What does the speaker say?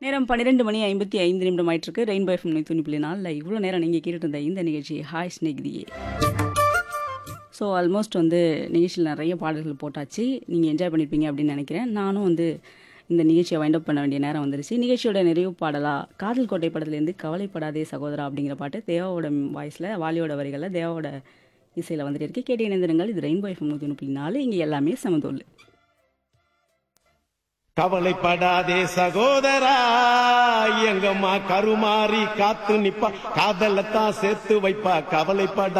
நேரம் பன்னிரெண்டு மணி ஐம்பத்தி ஐந்து நிமிடம் ஆயிட்டிருக்கு ரெயின்போ எஃப்எம் நூற்றி புள்ளி நாலில் இவ்வளோ நேரம் நீங்கள் கேட்டுட்டு இருந்த இந்த நிகழ்ச்சி ஹாய் ஸ்நேகிதியே ஸோ ஆல்மோஸ்ட் வந்து நிகழ்ச்சியில் நிறைய பாடல்கள் போட்டாச்சு நீங்கள் என்ஜாய் பண்ணியிருப்பீங்க அப்படின்னு நினைக்கிறேன் நானும் வந்து இந்த நிகழ்ச்சியை வைண்ட் அப் பண்ண வேண்டிய நேரம் வந்துருச்சு நிகழ்ச்சியோட நிறைவு பாடலா காதல் கோட்டை படத்துலேருந்து கவலைப்படாதே சகோதரா அப்படிங்கிற பாட்டு தேவாவோட வாய்ஸில் வாலியோட வரிகளில் தேவாவோட இசையில் வந்துட்டு இருக்கு கேட்டு இணைந்திருங்கள் இது ரெயின்போ எஃப்எம் நூற்றி புள்ளி நாலு இங்கே எல்லாமே சமதோல் கவலைப்படாதே சகோதரா எங்கம்மா கருமாறி காத்து நிப்பா காதலத்தான் சேர்த்து வைப்பா கவலைப்பட